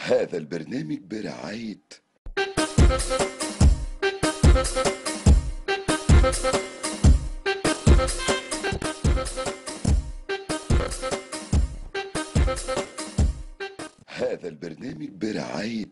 هذا البرنامج برعاية هذا البرنامج برعاية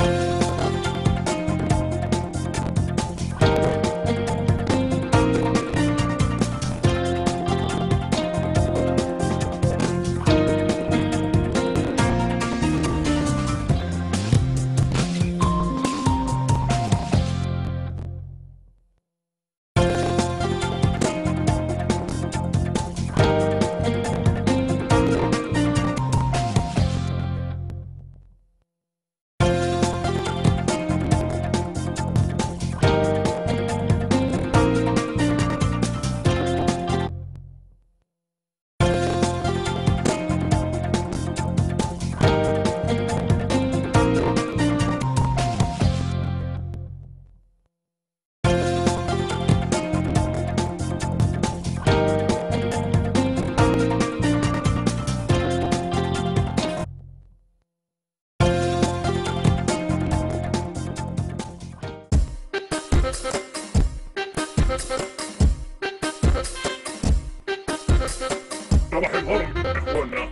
صباح الهرم اخوانا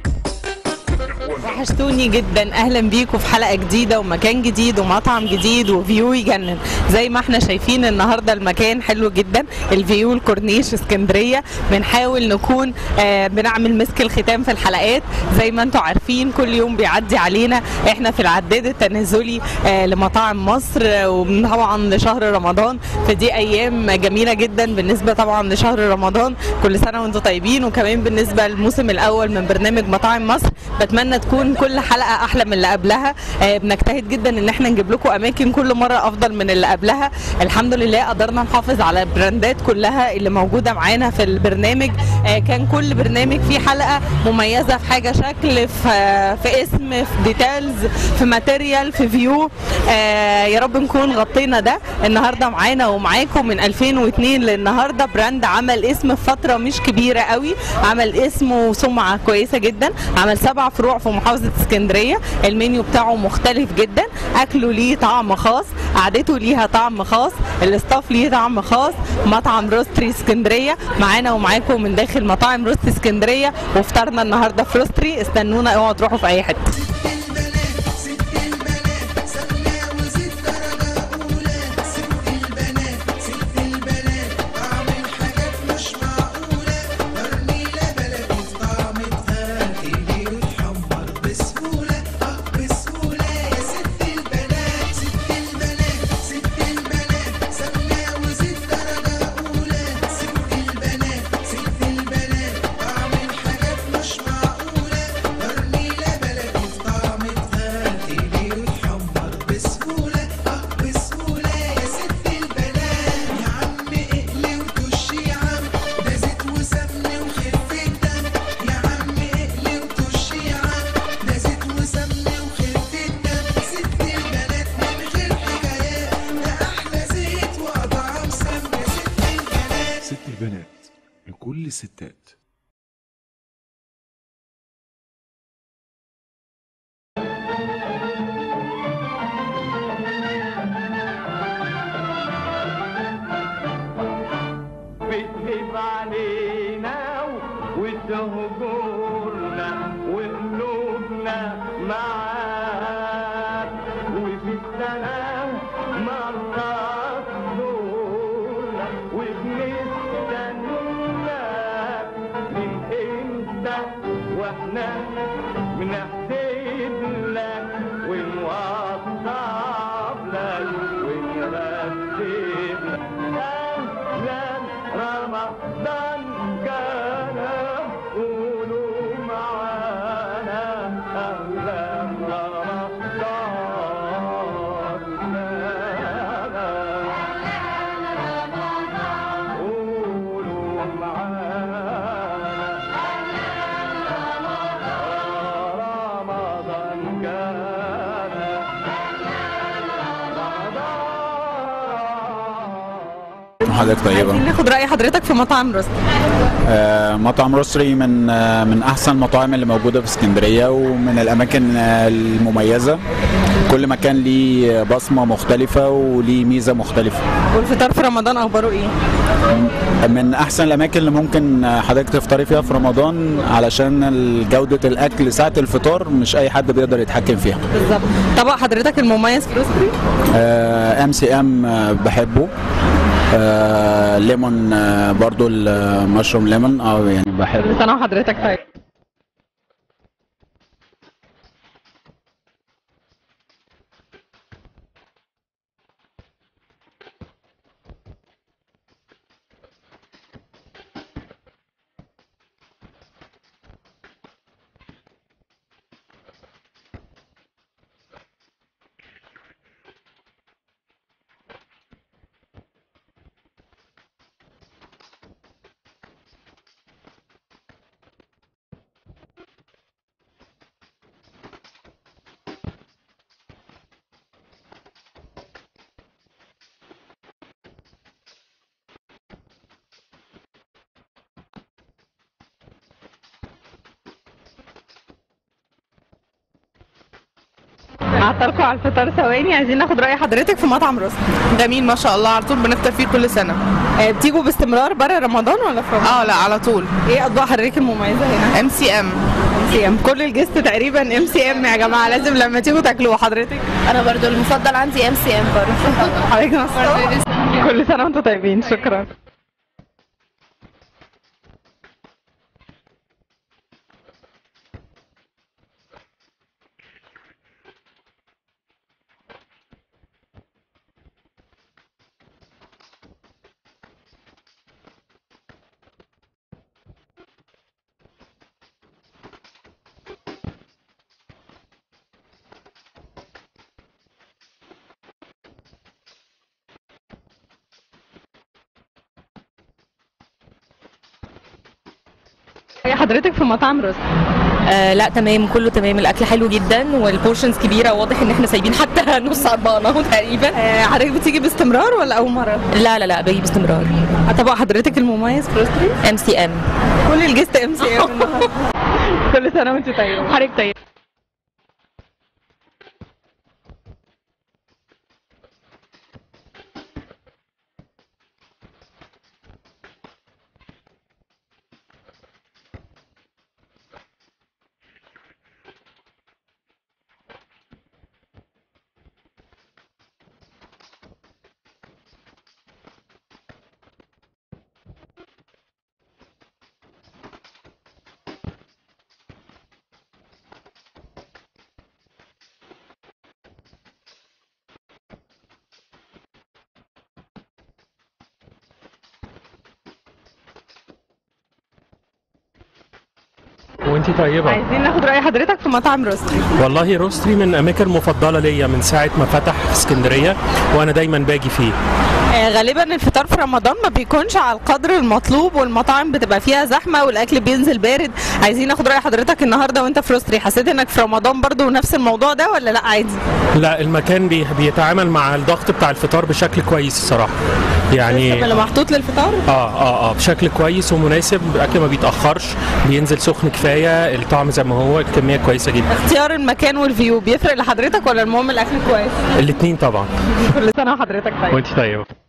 اخوانا وحشتوني جدا اهلا بيكم في حلقه جديده ومكان جديد ومطعم جديد وفيو يجنن زي ما احنا شايفين النهارده المكان حلو جدا الفيو الكورنيش اسكندريه بنحاول نكون آه بنعمل مسك الختام في الحلقات زي ما انتم عارفين كل يوم بيعدي علينا احنا في العداد التنازلي آه لمطاعم مصر آه، وطبعا لشهر رمضان فدي ايام جميله جدا بالنسبه طبعا لشهر رمضان كل سنه وانتم طيبين وكمان بالنسبه للموسم الاول من برنامج مطاعم مصر بتمنى تكون كل حلقه احلى من اللي قبلها آه، بنجتهد جدا ان احنا نجيب لكم اماكن كل مره افضل من اللي قبلها الحمد لله قدرنا نحافظ على البراندات كلها اللي موجوده معانا في البرنامج آه، كان كل برنامج فيه حلقه مميزه في حاجه شكل في آه، في اسم في ديتيلز في ماتيريال في فيو آه، يا رب نكون غطينا ده النهارده معانا ومعاكم من 2002 للنهارده براند عمل اسم في فتره مش كبيره قوي عمل اسم وسمعه كويسه جدا عمل سبع فروع في محافظه اسكندريه المنيو بتاعه مختلف جدا اكله ليه طعم خاص قعدته ليها طعم خاص الاستاف ليه طعم خاص مطعم روستري اسكندريه معانا ومعاكم من داخل مطاعم روستري اسكندريه وفطرنا النهارده في روستري استنونا اوعوا تروحوا في اي حته ست البنات لكل الستات بتغيب علينا وتهجرنا وقلوبنا معاك وفي السنة مرات دولة وبنستناك حضرتك عايزين طيبة ناخد راي حضرتك في مطعم روستري آه، مطعم روستري من آه، من أحسن المطاعم اللي موجودة في اسكندرية ومن الأماكن آه، المميزة كل مكان ليه بصمة مختلفة وليه ميزة مختلفة والفطار في رمضان اخباره ايه من أحسن الأماكن اللي ممكن آه، حضرتك تفطري فيها في رمضان علشان جودة الأكل ساعة الفطار مش أي حد بيقدر يتحكم فيها بالظبط طبق حضرتك المميز في روستري ام سي ام بحبه آه، ليمون آه، برضو المشروم ليمون اه يعني بحبه كل سنه وحضرتك طيب عطلكوا على الفطار ثواني عايزين ناخد راي حضرتك في مطعم روستري جميل ما شاء الله على طول بنفطر فيه كل سنه آه، بتيجوا باستمرار بره رمضان ولا في رمضان؟ اه لا على طول ايه اطباق حضرتك المميزه هنا؟ ام سي ام ام سي ام كل الجست تقريبا ام سي ام يا جماعه لازم لما تيجوا تاكلوه حضرتك انا برضو المفضل عندي ام سي ام برضو حضرتك نصر كل سنه وانتم طيبين شكرا ايه حضرتك في مطعم روستري آه لا تمام كله تمام الاكل حلو جدا والبورشنز كبيره واضح ان احنا سايبين حتى نص اطباقنا اهو تقريبا آه، حضرتك بتيجي باستمرار ولا اول مره؟ لا لا لا باجي باستمرار طبق حضرتك المميز في روستري ام سي ام كل الجست ام سي ام كل سنه وانت طيبه حضرتك طيب وانتي طيبة عايزين ناخد راي حضرتك في مطعم روستري والله روستري من الأماكن المفضلة ليا من ساعة ما فتح في اسكندرية وأنا دايما باجي فيه آه، غالبا الفطار في رمضان ما بيكونش على القدر المطلوب والمطاعم بتبقى فيها زحمه والاكل بينزل بارد عايزين ناخد راي حضرتك النهارده وانت في روستري حسيت انك في رمضان برضو نفس الموضوع ده ولا لا عادي لا المكان بي بيتعامل مع الضغط بتاع الفطار بشكل كويس الصراحة يعني اللي محطوط للفطار اه اه اه بشكل كويس ومناسب الاكل ما بيتاخرش بينزل سخن كفايه الطعم زي ما هو الكميه كويسه جدا اختيار المكان والفيو بيفرق لحضرتك ولا المهم الاكل كويس الاثنين طبعا كل سنه وحضرتك طيب وانت طيبه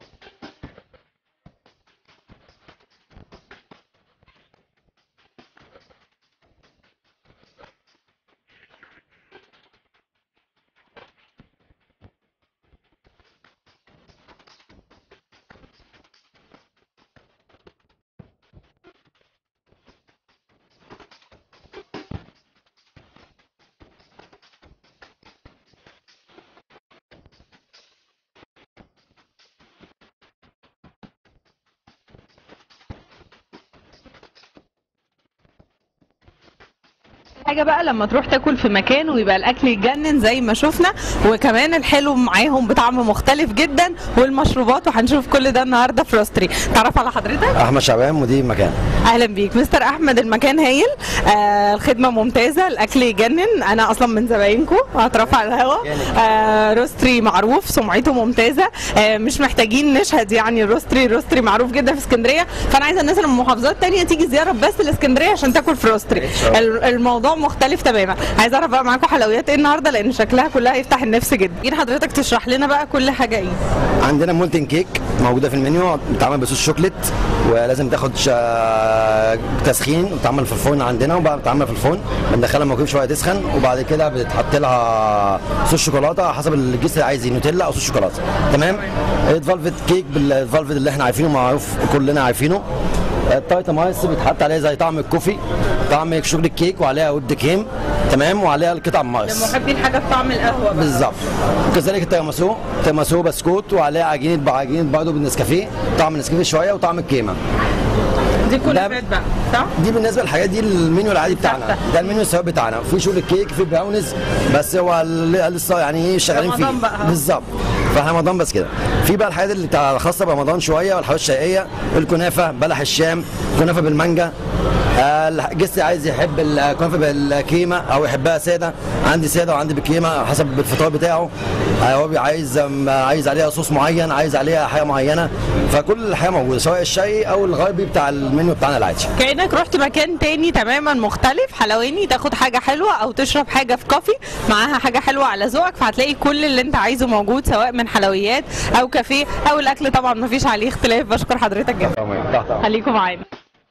حاجه بقى لما تروح تاكل في مكان ويبقى الاكل يجنن زي ما شفنا وكمان الحلو معاهم بطعم مختلف جدا والمشروبات وهنشوف كل ده النهارده في روستري تعرف على حضرتك احمد شعبان مدير مكان اهلا بيك مستر احمد المكان هايل آه الخدمه ممتازه الاكل يجنن انا اصلا من زباينكم هترفع على الهوا آه روستري معروف سمعته ممتازه آه مش محتاجين نشهد يعني الروستري الروستري معروف جدا في اسكندريه فانا عايزه الناس اللي من محافظات تانية تيجي زياره بس لاسكندريه عشان تاكل في روستري ال- الموضوع مختلف تماما عايزه اعرف بقى معاكم حلويات ايه النهارده لان شكلها كلها يفتح النفس جدا جيت حضرتك تشرح لنا بقى كل حاجه ايه عندنا مولتن كيك موجوده في المنيو بتتعمل بصوص شوكليت ولازم تاخد شا... تسخين وتتعمل في الفرن عندنا وبعد ما تتعمل في الفرن بندخلها الميكرويف شويه تسخن وبعد كده بتحط لها صوص شوكولاته على حسب الجسر اللي عايز نوتيلا او صوص شوكولاته تمام الفالفت كيك بالفالفت اللي احنا عارفينه معروف كلنا عارفينه التايتا مايس بيتحط عليها زي طعم الكوفي طعم شغل الكيك وعليها ود كريم تمام وعليها القطع المايس محبين حاجه بطعم القهوه بقى. بالظبط وكذلك التيراميسو تيراميسو بسكوت وعليه عجينه عجينه برضه بالنسكافيه طعم النسكافيه شويه وطعم الكريمه دي كلافات بقى صح دي بالنسبه للحاجات دي المنيو العادي بتاعنا ده المنيو الثابت بتاعنا في شغل الكيك في براونيز بس هو ل- لسه يعني ايه شغالين فيه رمضان بقى. بالظبط فاحنا رمضان بس كده في بقى الحاجات اللي بتاع- خاصه برمضان شويه والحلويات الشرقيه الكنافه بلح الشام كنافه بالمانجا آه، الجسي عايز يحب الكنافه بالكريمه او يحبها ساده عندي ساده وعندي بالكريمه حسب الفطار بتاعه آه، هو بي- عايز آم، عايز عليها صوص معين عايز عليها حاجه معينه فكل حاجه موجوده سواء الشرقي او الغربي بتاع المنيو بتاعنا العادي كانك رحت مكان تاني تماما مختلف حلواني تاخد حاجه حلوه او تشرب حاجه في كافي معاها حاجه حلوه على ذوقك فهتلاقي كل اللي انت عايزه موجود سواء من حلويات او كافيه او الاكل طبعا مفيش عليه اختلاف بشكر حضرتك جدا خليكم معانا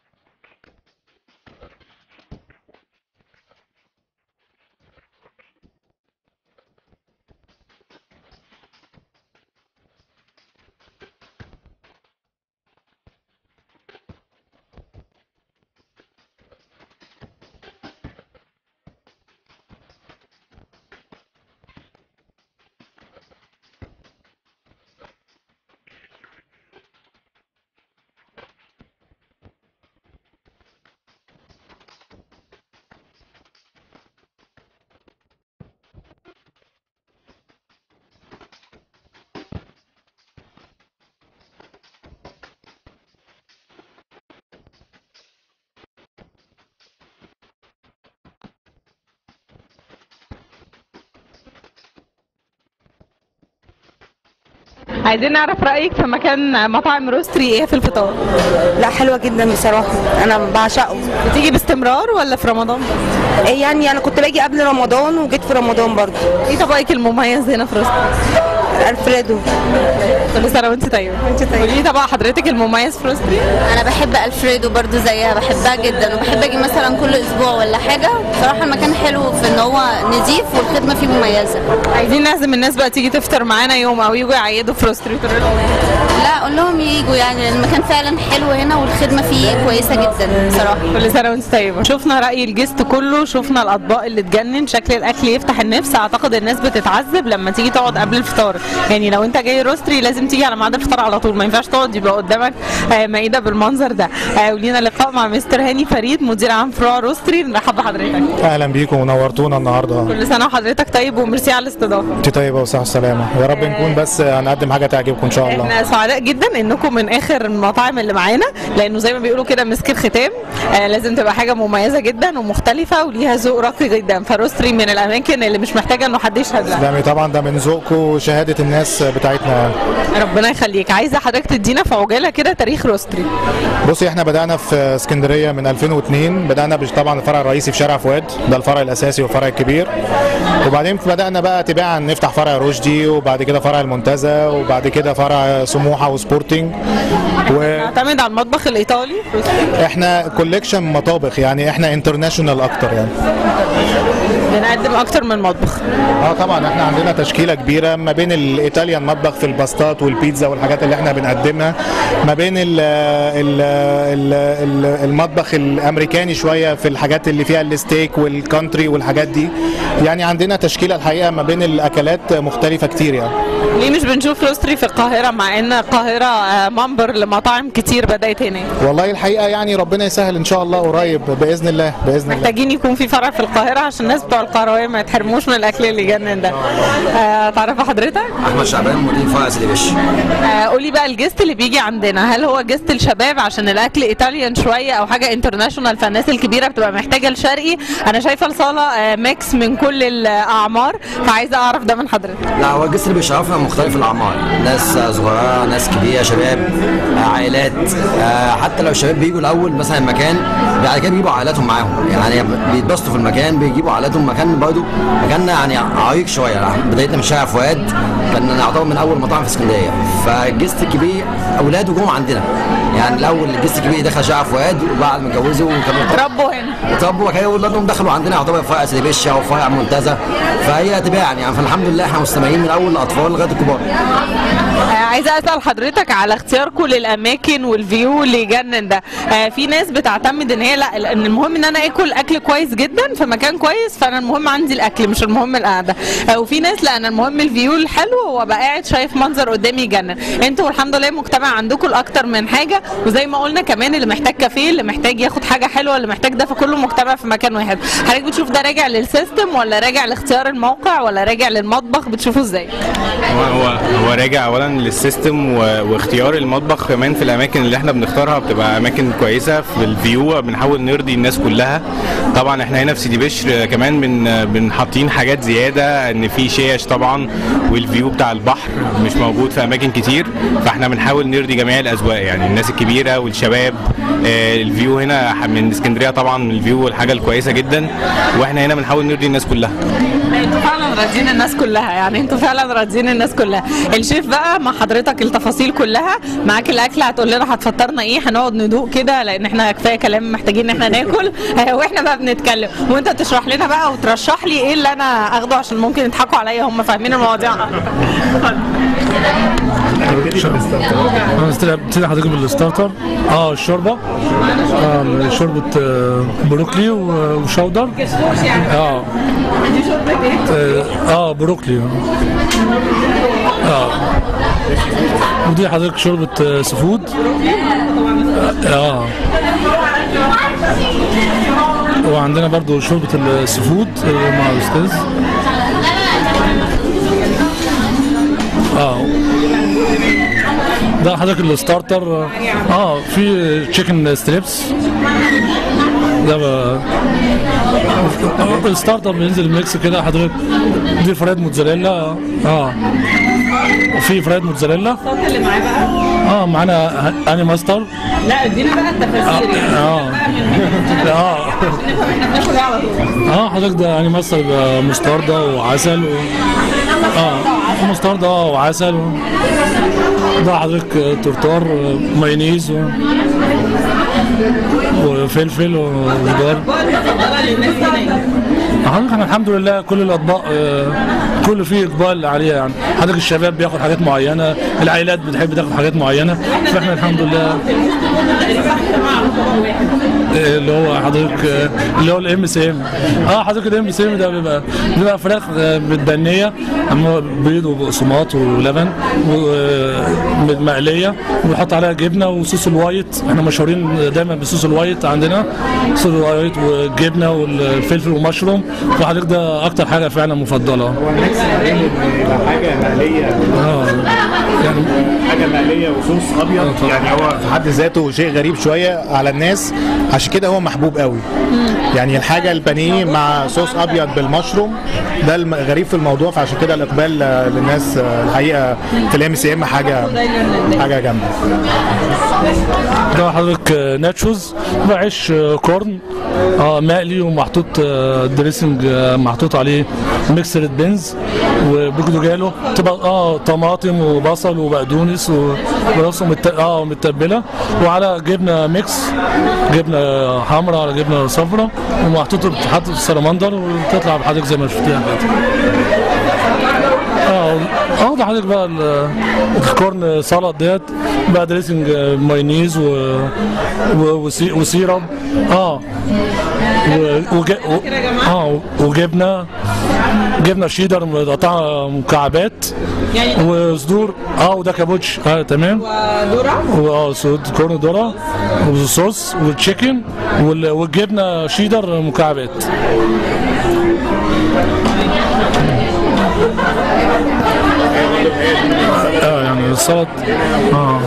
عايزين نعرف رايك في مكان مطاعم روستري ايه في الفطار لا حلوه جدا بصراحه انا بعشقه بتيجي باستمرار ولا في رمضان يعني انا كنت باجي قبل رمضان وجيت في رمضان برضو ايه طبقك المميز هنا في روستري الفريدو كل سنه وانت طيبه وانت طيبه قولي لي طبق حضرتك المميز في روستري انا بحب الفريدو برضو زيها بحبها جدا وبحب اجي مثلا كل اسبوع ولا حاجه بصراحه المكان حلو في ان هو نظيف والخدمه فيه مميزه عايزين نعزم الناس بقى تيجي تفطر معانا يوم او يجوا يعيدوا في روستري تقولوا لهم إيه؟ لا اقول لهم ييجوا يعني لان المكان فعلا حلو هنا والخدمه فيه كويسه جدا بصراحه كل سنه وانت طيبه شفنا راي الجست كله شفنا الاطباق اللي تجنن شكل الاكل يفتح النفس اعتقد الناس بتتعذب لما تيجي تقعد قبل الفطار يعني لو انت جاي روستري لازم تيجي على ميعاد الفطار على طول ما ينفعش تقعد يبقى قدامك آه، مائده بالمنظر ده آه، ولينا لقاء مع مستر هاني فريد مدير عام فروع روستري نرحب بحضرتك اهلا بيكم ونورتونا النهارده كل سنه وحضرتك طيب وميرسي على الاستضافه انت طيبه وصحه السلامه يا رب نكون بس هنقدم حاجه تعجبكم ان شاء الله احنا سعداء جدا انكم من اخر المطاعم اللي معانا لانه زي ما بيقولوا كده مسك الختام آه لازم تبقى حاجه مميزه جدا ومختلفه وليها ذوق راقي جدا فروستري من الاماكن اللي مش محتاجه انه حد يشهد لها تسلمي طبعا ده من ذوقكم وشهاده الناس بتاعتنا ربنا يخليك عايزه حضرتك تدينا في عجاله كده تاريخ روستري بصي احنا بدانا في اسكندريه من 2002 بدانا بش- طبعا الفرع الرئيسي في شارع فؤاد ده الفرع الاساسي والفرع الكبير وبعدين بدانا بقى تباعا نفتح فرع رشدي وبعد كده فرع المنتزه وبعد كده فرع سموحه وسبورتنج نعتمد على المطبخ الايطالي واحنا كوليكشن مطابخ يعني احنا انترناشونال اكتر يعني بنقدم اكتر من مطبخ اه طبعا احنا عندنا تشكيله كبيره ما بين الايطاليان مطبخ في الباستات والبيتزا والحاجات اللي احنا بنقدمها ما بين ال ال ال ال المطبخ الامريكاني شويه في الحاجات اللي فيها الستيك والكونتري والحاجات دي يعني عندنا تشكيله الحقيقه ما بين الاكلات مختلفه كتير يعني ليه مش بنشوف روستري في القاهره مع ان القاهره آه، منبر لمطاعم كتير بدات هناك والله الحقيقه يعني ربنا يسهل ان شاء الله قريب باذن الله باذن الله محتاجين يكون في فرع في القاهره عشان الناس بتوع القهراويه ما يتحرموش من الاكل اللي يجنن ده آه، تعرف حضرتك احمد شعبان مدير فرع سيدي باشا آه، قولي بقى الجست اللي بيجي عندنا هل هو جست الشباب عشان الاكل ايطاليان شويه او حاجه انترناشونال فالناس الكبيره بتبقى محتاجه الشرقي انا شايفه الصاله آه، ميكس من كل الاعمار فعايزه اعرف ده من حضرتك لا هو الجسر اللي بيشرفنا مختلف الاعمار ناس صغيره ناس كبيره شباب آه، عائلات آه، حتى لو الشباب بيجوا الاول مثلا المكان بعد كده بيجيبوا عائلاتهم معاهم يعني بيتبسطوا في المكان بيجيبوا عائلاتهم مكان برضه مكاننا يعني عريق شويه بدايتنا من شارع فؤاد كان نعتبر من اول مطاعم في اسكندريه فالجست الكبير اولاده جم عندنا يعني الاول الجست الكبير دخل شارع فؤاد وبعد ما اتجوزوا وكانوا اتربوا هنا اتربوا وكانوا اولادهم دخلوا عندنا يعتبر فرع سيدي باشا وفرع منتزه فهي تباعا يعني فالحمد لله احنا مستمعين من اول الاطفال لغايه الكبار آه، عايزه اسال حضرتك على اختياركم للاماكن والفيو اللي يجنن ده آه، في ناس بتعتمد ان هي لا ان المهم ان انا اكل اكل كويس جدا في مكان كويس فانا المهم عندي الاكل مش المهم القعده آه، وفي ناس لا انا المهم الفيو الحلو وابقى قاعد شايف منظر قدامي يجنن انتوا الحمد لله مجتمع عندكم الاكتر من حاجه وزي ما قلنا كمان اللي محتاج كافيه اللي محتاج ياخد حاجه حلوه اللي محتاج ده فكله مجتمع في مكان واحد حضرتك بتشوف ده راجع للسيستم ولا راجع لاختيار الموقع ولا راجع للمطبخ بتشوفه ازاي هو هو هو راجع اولا للسيستم و- واختيار المطبخ كمان في الاماكن اللي احنا بنختارها بتبقى اماكن كويسه في الفيو بنحاول نرضي الناس كلها طبعا احنا هنا في سيدي بشر كمان بن بن حاطين حاجات زياده ان في شيش طبعا والفيو بتاع البحر مش موجود في اماكن كتير فاحنا بنحاول نرضي جميع الاذواق يعني الناس الكبيره والشباب آه، الفيو هنا من اسكندريه طبعا الفيو الحاجه الكويسه جدا واحنا هنا بنحاول نرضي الناس كلها انتوا فعلا راضيين الناس كلها يعني انتوا فعلا راضيين الناس كلها الشيف بقى مع حضرتك التفاصيل كلها معاك الاكل هتقول لنا هتفطرنا ايه هنقعد ندوق كده لان احنا كفايه كلام محتاجين ان احنا ناكل آه، واحنا بقى بنتكلم وانت تشرح لنا بقى وترشح لي ايه اللي انا اخده عشان ممكن يضحكوا عليا هم فاهمين المواضيع انا ابتدي حضرتك بالستارتر اه الشوربه اه شوربه آه، بروكلي و- وشودر اه اه آه، بروكلي اه ودي حضرتك شوربه آه، سفود اه وعندنا برضو شوربه السفود آه، مع الاستاذ اه ده حضرتك الستارتر اه في تشيكن ستريبس ده بقى الستارتر بينزل ميكس كده حضرتك دي فرايد موتزاريلا اه وفي فرايد موتزاريلا اللي معاه بقى اه معانا اني ماستر لا ادينا بقى التفاصيل يعني اه اه احنا بناكل ايه على طول اه حضرتك ده اني ماستر يبقى مستردة وعسل و... اه مستردة اه وعسل و... ده حضرتك آه، ترتار آه، مايونيز و... وفلفل وخضار حضرتك احنا الحمد لله كل الاطباق آه، كل فيه اقبال عليها يعني حضرتك الشباب بياخد حاجات معينه العائلات بتحب تاخد حاجات معينه فاحنا الحمد لله آه، اللي هو حضرتك آه، اللي هو الام سي ام اه حضرتك الام سي ام ده بيبقى بيبقى فراخ آه، متبنيه أما بيض وبقسماط ولبن ومقليه وبنحط عليها جبنه وصوص الوايت احنا مشهورين دايما بصوص الوايت عندنا صوص الوايت والجبنه والفلفل ومشروم وحضرتك ده اكتر حاجه فعلا مفضله حاجه مقليه اه يعني حاجه مقليه وصوص ابيض يعني هو في حد ذاته شيء غريب شويه على الناس عشان كده هو محبوب قوي يعني الحاجه البانيه مع صوص ابيض بالمشروم ده الغريب في الموضوع فعشان كده الاقبال آه، للناس آه، الحقيقه في الام سي ام حاجه حاجه جامده ده حضرتك آه، ناتشوز ده عيش آه، كورن اه مقلي ومحطوط آه، دريسنج آه، محطوط عليه ميكسرد بينز وبوكدوجالو تبقى اه طماطم وبصل وبقدونس و- وراسه مت... اه متبله وعلى جبنه ميكس جبنه حمراء على جبنه صفراء ومحطوط بتتحط في السلمندر وتطلع بحضرتك زي ما شفتيها كده اه اه برضه حضرتك بقى ال- الكورن سلطه ديت بقى دريسنج آه، مايونيز و... و... وسي... وسيرم اه و... وج... و... اه وجبنه جبنه شيدر مقطعه مكعبات يعني وصدور اه وده كابوتش اه تمام وذره واه صوت كورن ذره وصوص والتشيكن وال- والجبنه شيدر مكعبات اه يعني السلط اه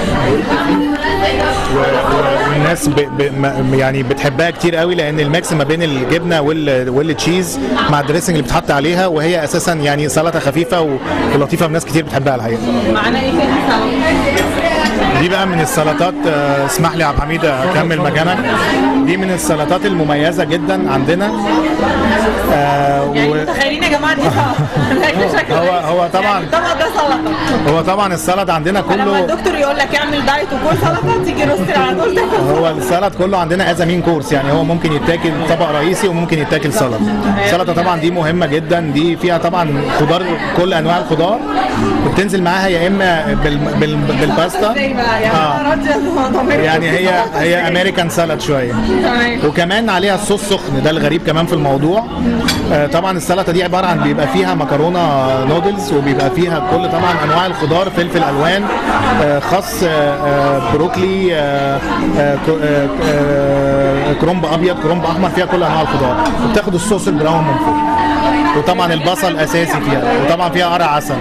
والناس ب... ب... ما- يعني بتحبها كتير قوي لان الميكس ما بين الجبنه وال... والتشيز مع الدريسنج اللي بتحط عليها وهي اساسا يعني سلطه خفيفه و... ولطيفه وناس كتير بتحبها الحقيقه معانا ايه تاني سلطه دي بقى من السلطات آه، اسمح لي يا عبد الحميد اكمل مكانك دي من السلطات المميزه جدا عندنا آه، و... يعني متخيلين يا جماعه دي سلطه الاكل شكله هو هو طبعا الطبق ده سلطه هو طبعا السلطه عندنا لما كله الدكتور يقول لك اعمل دايت وكل سلطه تيجي روستر على طول تاكل هو السلطه كله عندنا از مين كورس يعني هو ممكن يتاكل طبق رئيسي وممكن يتاكل سلطه السلطه طبعا دي مهمه جدا دي فيها طبعا خضار كل انواع الخضار وبتنزل معاها يا اما بال... بال... بالباستا ازاي بقى يعني آه. انا راضيه ضميري يعني هي هي امريكان سالاد شويه تمام وكمان عليها الصوص سخن ده الغريب كمان في الموضوع آه، طبعا السلطه دي عباره عن بيبقى فيها مكرونه نودلز وبيبقى فيها كل طبعا انواع الخضار فلفل الوان آه، خس آه، آه، بروكلي آه، آه، كر- آه، آه، كرنب ابيض كرنب احمر فيها كل انواع الخضار وبتاخد الصوص البراون من فوق وطبعا البصل اساسي فيها وطبعا فيها قرع عسل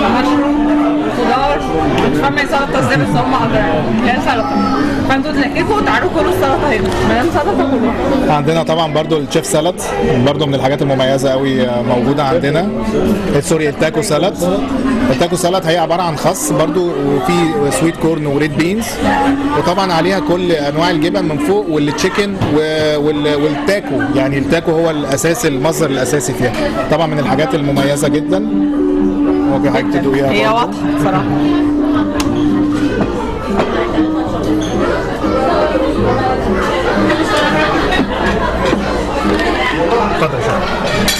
خضار بتفهمي سلطه ازاي بس هم قدروا هي سلطه فانتوا تلككوا وتعالوا كلوا السلطه هنا ما دام سلطه كلوا عندنا طبعا برضو الشيف سالاد برضو من الحاجات المميزه قوي موجوده عندنا سوري التاكو سالاد التاكو سالاد هي عباره عن خس برضو وفي سويت كورن وريد بينز وطبعا عليها كل انواع الجبن من فوق والتشيكن و- وال- والتاكو يعني التاكو هو الاساس المصدر الاساسي فيها طبعا من الحاجات المميزه جدا هو في حاجه تدوقيها هي برضو. واضحه بصراحه اتفضل يا شيخ.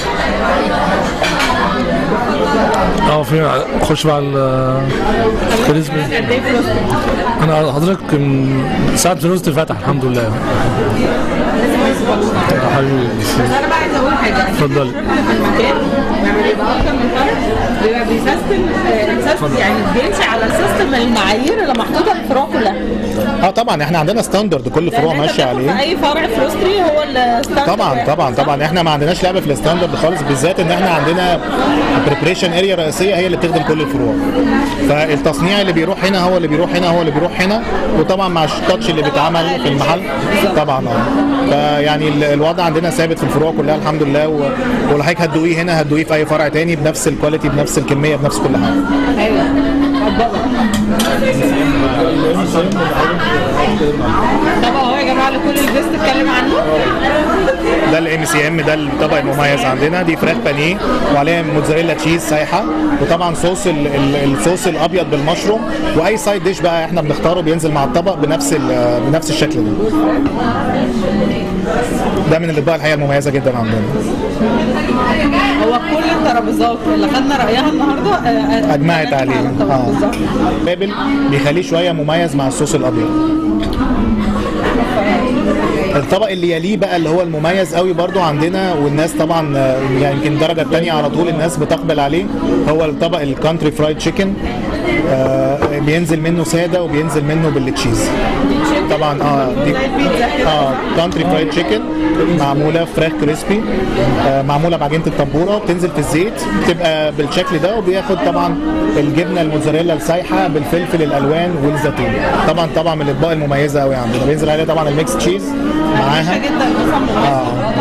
اه في خش بقى ال- الكريسبي قد ايه فلوس انا حضرتك من ساعه فلوس فتح الحمد لله يا حبيبي بس انا بقى عايزه اقول حاجه اتفضلي. في المكان لما بيبقى اكتر من فرد بيبقى بيسيستم آه، السيستم يعني بيمشي على السيستم المعايير اللي محطوطه للفروع كلها اه طبعا احنا عندنا ستاندرد كل فروع لأن أنت ماشيه بتاخد عليه في اي فرع فلوستري هو الستاندرد طبعا طبعا طبعا احنا ما عندناش لعبه في الستاندرد خالص بالذات ان احنا عندنا بريبريشن اريا رئيسيه هي اللي بتخدم كل الفروع فالتصنيع اللي بيروح هنا هو اللي بيروح هنا هو اللي بيروح هنا وطبعا مع التاتش اللي بيتعمل في المحل طبعا اه فيعني ال- الوضع عندنا ثابت في الفروع كلها الحمد لله و- ولو حضرتك هتدوقيه هنا هتدوقيه في اي فرع تاني بنفس الكواليتي بنفس الكميه بنفس كل حاجه ايوه طب اهو يا جماعه اللي كل البيست اتكلم عنه ده الام سي ام ده الطبق المميز عندنا دي فراخ بانيه وعليها موتزاريلا تشيز سايحه وطبعا صوص ال- ال- الصوص الابيض بالمشروم واي سايد ديش بقى احنا بنختاره بينزل مع الطبق بنفس ال- بنفس الشكل ده ده من الاطباق الحقيقه المميزه جدا عندنا هو كل الترابيزات اللي خدنا رايها النهارده آه، آه، اجمعت عليه اه بابل بيخليه شويه مميز مع الصوص الابيض الطبق اللي يليه بقى اللي هو المميز قوي برضو عندنا والناس طبعا آه، يعني يمكن الدرجه الثانيه على طول الناس بتقبل عليه هو الطبق الكانتري فرايد تشيكن بينزل منه ساده وبينزل منه بالتشيز طبعا اه دي اه كانتري فرايد تشيكن معموله فراخ كريسبي آه معموله بعجينه الطبوره بتنزل في الزيت بتبقى بالشكل ده وبياخد طبعا الجبنه الموتزاريلا السايحه بالفلفل الالوان والزيتون طبعا طبعا من الاطباق المميزه قوي عندنا بينزل عليها طبعا الميكس تشيز معاها اه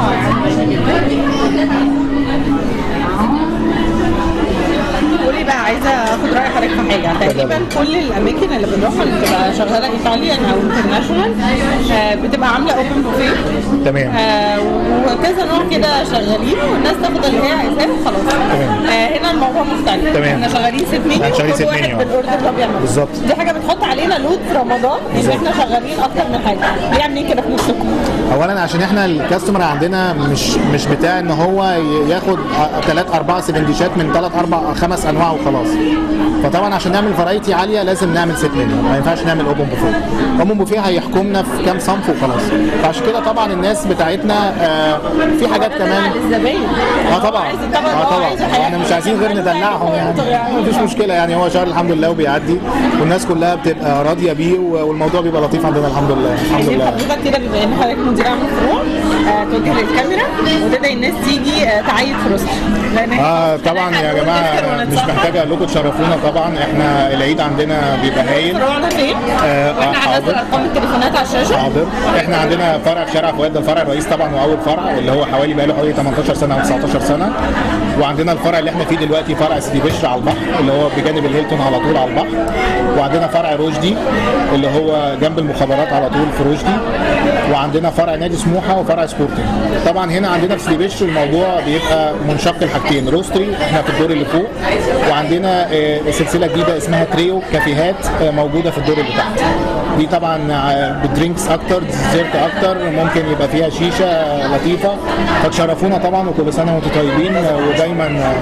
قولي بقى عايزه اخد راي حضرتك في حاجه تقريبا كل الاماكن اللي بنروحها اللي بتبقى شغاله ايطاليان او انترناشونال بتبقى عامله اوبن بوفيه تمام وكذا نوع كده شغالين والناس تاخد اللي هي عايزاه وخلاص آه، هنا الموضوع مختلف تمام. احنا شغالين ست منيو احنا شغالين كل ست واحد منيو. بالاوردر اللي هو بيعمله بالظبط. دي حاجه بتحط علينا لود في رمضان ان بالظبط. احنا شغالين اكتر من حاجه ليه عاملين كده في نفسكم اولا عشان احنا الكاستمر عندنا مش مش بتاع ان هو ي- ياخد ثلاث اربع سفنديشات من ثلاث اربع خمس انواع وخلاص فطبعا عشان نعمل فرايتي عاليه لازم نعمل ست منيو ما ينفعش نعمل اوبن بوفيه اوبن بوفيه هيحكمنا في كام صنف وخلاص فعشان كده طبعا الناس بتاعتنا آه في حاجات كمان الزباين اه طبعا اه طبعا احنا مش عايزين غير ندلعهم يعني مفيش مشكله يعني هو شهر الحمد لله وبيعدي والناس كلها بتبقى راضيه بيه والموضوع بيبقى لطيف عندنا الحمد لله الحمد عايزين لله حضرتك كده بما ان حضرتك مدير عام الفروع آه، توجه للكاميرا وتدعي الناس تيجي آه، تعيد فلوسها لان إحنا اه طبعا يا جماعه مش محتاج اقول لكم تشرفونا طبعا احنا العيد عندنا بيبقى هايل فروعنا فين؟ آه، آه، واحنا هننزل حاضر. ارقام التليفونات على الشاشه حاضر احنا عندنا فرع في شارع فؤاد ده الفرع الرئيس طبعا واول فرع اللي هو حوالي بقى له حوالي 18 سنه او 19 سنه وعندنا الفرع اللي احنا فيه دلوقتي فرع سيدي بشر على البحر اللي هو بجانب الهيلتون على طول على البحر وعندنا فرع رشدي اللي هو جنب المخابرات على طول في رشدي وعندنا فرع نادي سموحه وفرع سبورتنج طبعا هنا عندنا في سيدي بشر الموضوع بيبقى منشق لحاجتين روستري احنا في الدور اللي فوق وعندنا آه، سلسله جديده اسمها تريو كافيهات آه، موجوده في الدور اللي تحت دي طبعا آه، بدرينكس اكتر ديزرت اكتر ممكن يبقى فيها شيشه آه، لطيفه فتشرفونا طبعا وكل سنه وانتم طيبين آه، ودايما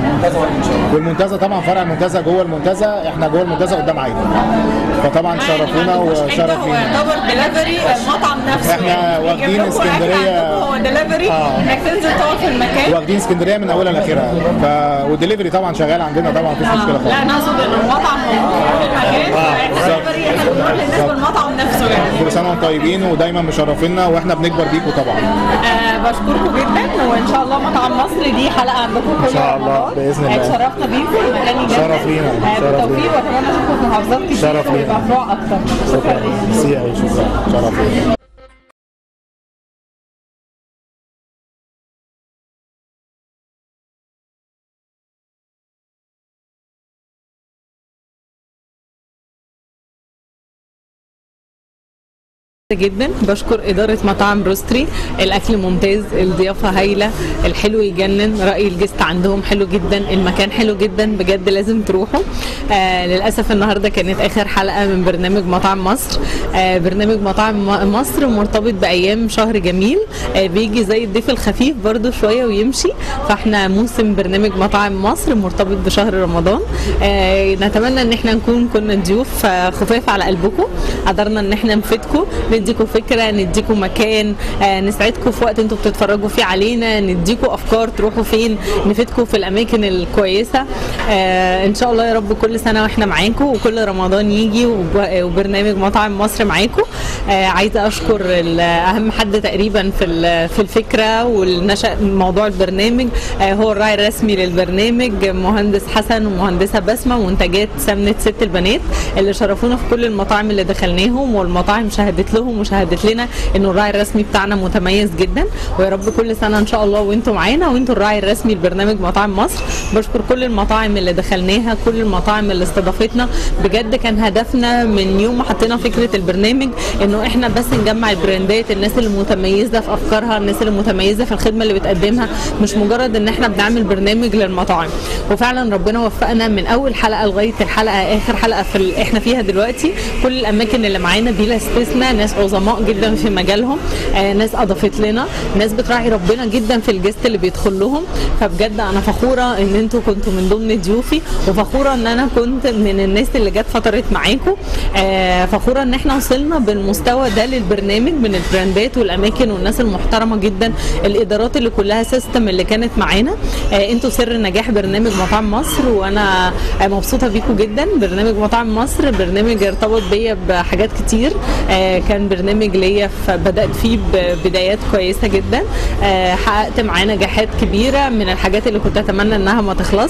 آه، والمنتزه طبعا فرع المنتزه جوه المنتزه احنا جوه المنتزه قدام عادي فطبعا شرفونا وشرف هو لينا يعتبر دليفري مطعم نفسه احنا يعني. واخدين يجيب لكم أكل اسكندرية- عندكم هو دليفري آه. انك تنزل تقعد في المكان واخدين اسكندريه من اولها لاخرها ف والدليفري طبعا شغال عندنا طبعا مفيش مشكله لا خالص انا اقصد ان المطعم موجود في المكان آه، بالظبط. فدليفري احنا بنروح للناس بالمطعم نفسه يعني كل سنه وانتم طيبين ودايما مشرفينا واحنا بنكبر بيكم طبعا آه بشكركم جدا وان شاء الله مطعم مصر دي حلقه عندكم كل إن شاء الله، رمضان. بإذن الله. اتشرفنا بيكم المكان يجنن شرف لينا، آه شرف بالتوفيق لينا. واتمنى اشوفكم في محافظات كتير شرف لينا. ويبقى فروع اكتر شكرا ليك ميرسي أوي، شكرا شرف لينا جدا بشكر إدارة مطعم روستري الأكل ممتاز الضيافة هايلة الحلو يجنن رأي الجست عندهم حلو جدا المكان حلو جدا بجد لازم تروحوا آه للأسف النهاردة كانت آخر حلقة من برنامج مطعم مصر آه برنامج مطاعم م- مصر مرتبط بأيام شهر جميل آه بيجي زي الضيف الخفيف برضو شوية ويمشي فاحنا موسم برنامج مطاعم مصر مرتبط بشهر رمضان آه نتمنى ان احنا نكون كنا ضيوف آه، خفاف على قلبكم قدرنا ان احنا نفيدكم نديكم فكره نديكم مكان آه، نساعدكم في وقت انتوا بتتفرجوا فيه علينا نديكم افكار تروحوا فين نفيدكم في الاماكن الكويسه آه، ان شاء الله يا رب كل سنه واحنا معاكم وكل رمضان يجي وب- وبرنامج مطعم مصر معاكم آه، عايزه اشكر ال- اهم حد تقريبا في ال- في الفكره والنشا موضوع البرنامج آه، هو الراعي الرسمي للبرنامج مهندس حسن ومهندسه بسمه منتجات سمنه ست البنات اللي شرفونا في كل المطاعم اللي دخلناهم والمطاعم شهدت لهم وشهدت لنا انه الراعي الرسمي بتاعنا متميز جدا ويا رب كل سنه ان شاء الله وانتم معانا وانتم الراعي الرسمي لبرنامج مطاعم مصر بشكر كل المطاعم اللي دخلناها كل المطاعم اللي استضافتنا بجد كان هدفنا من يوم ما حطينا فكره البرنامج انه احنا بس نجمع البراندات الناس اللي متميزه في افكارها الناس اللي متميزه في الخدمه اللي بتقدمها مش مجرد ان احنا بنعمل برنامج للمطاعم وفعلا ربنا وفقنا من اول حلقه لغايه الحلقه اخر حلقه في ال- احنا فيها دلوقتي كل الاماكن اللي معانا بلا استثناء ناس عظماء جدا في مجالهم آه ناس اضافت لنا ناس بتراعي ربنا جدا في الجست اللي بيدخل لهم فبجد انا فخوره ان انتوا كنتوا من ضمن ضيوفي وفخوره ان انا كنت من الناس اللي جت فترت معاكم آه فخوره ان احنا وصلنا بالمستوى ده للبرنامج من البراندات والاماكن والناس المحترمه جدا الادارات اللي كلها سيستم اللي كانت معانا آه انتوا سر نجاح برنامج مطاعم مصر وانا آه مبسوطه بيكم جدا برنامج مطاعم مصر برنامج ارتبط بيا بحاجات كتير آه كان برنامج ليا بدات فيه ببدايات كويسه جدا آه حققت معاه نجاحات كبيره من الحاجات اللي كنت اتمنى انها ما تخلص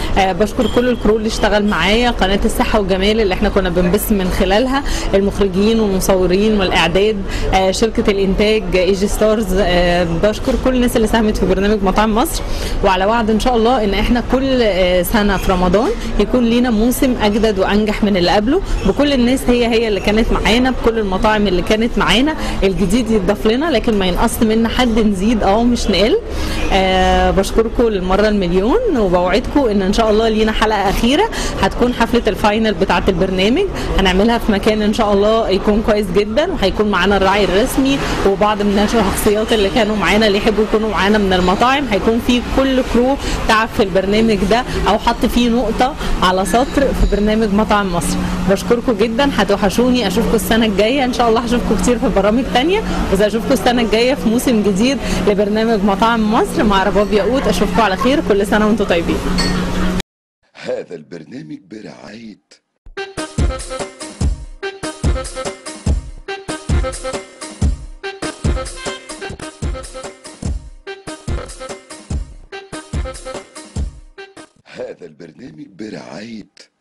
آه، بشكر كل الكرو اللي اشتغل معايا قناه الصحه والجمال اللي احنا كنا بنبث من خلالها المخرجين والمصورين والاعداد آه، شركه الانتاج ايجي ستارز آه، بشكر كل الناس اللي ساهمت في برنامج مطاعم مصر وعلى وعد ان شاء الله ان احنا كل آه، سنه في رمضان يكون لينا موسم اجدد وانجح من اللي قبله بكل الناس هي هي اللي كانت معانا بكل المطاعم اللي كانت معانا الجديد يتضاف لنا لكن ما ينقص منا حد نزيد اه مش نقل آه بشكركم للمره المليون وبوعدكم ان ان شاء الله لينا حلقه اخيره هتكون حفله الفاينل بتاعه البرنامج هنعملها في مكان ان شاء الله يكون كويس جدا وهيكون معانا الراعي الرسمي وبعض من الشخصيات اللي كانوا معانا اللي يحبوا يكونوا معانا من المطاعم هيكون في كل كرو تعب في البرنامج ده او حط فيه نقطه على سطر في برنامج مطعم مصر بشكركم جدا هتوحشوني اشوفكم السنه الجايه ان شاء الله هشوفكم كتير في برامج تانية بس اشوفكم السنه الجايه في موسم جديد لبرنامج مطاعم مصر مع رباب ياقوت اشوفكم على خير كل سنه وانتم طيبين هذا البرنامج برعاية هذا البرنامج برعاية